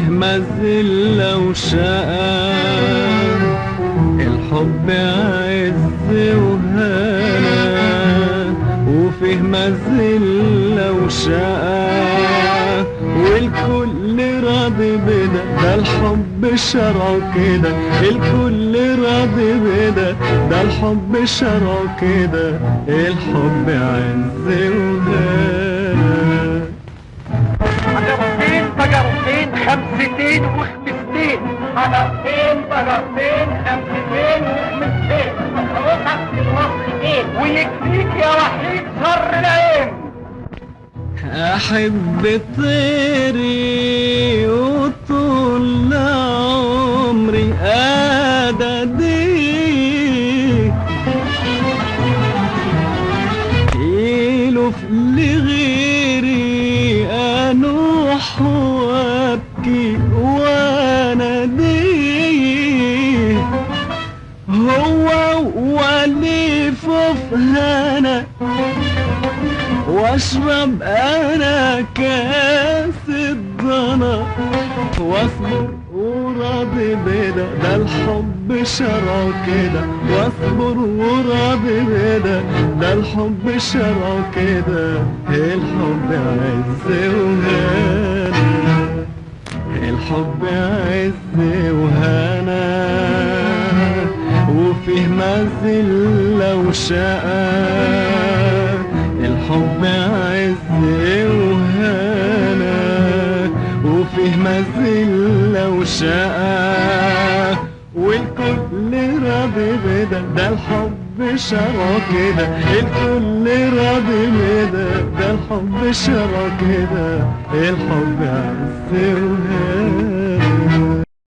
مذلة وشقاء الحب عز وهنا وفيه مذلة وشقاء والكل راضي بدا ده الحب شرع كده الكل راضي بدا ده الحب شرع كده الحب عز وهنا عجرتين بجرتين خمستين وخمستين عجرتين بجرتين خمستين وخمستين مصروفك في المصريين ويكفيك يا وحيد شر العين أحب طيري وطول عمري أدادي يلف لغيري أنوح وأبكي وأنادي هو وليف في هنا واشرب انا كاس الضنا واصبر وراضي بدا ده الحب شرع كده واصبر وراضي بدا ده الحب شرع كده الحب عز وهنا الحب عز وهنا وفيه مذلة وشقاء الحب عز وهنا وفيه مذلة وشقاء والكل راضي بدا ده الحب شرع كده الكل راضي بدا ده الحب شرع كده الحب عز وهنا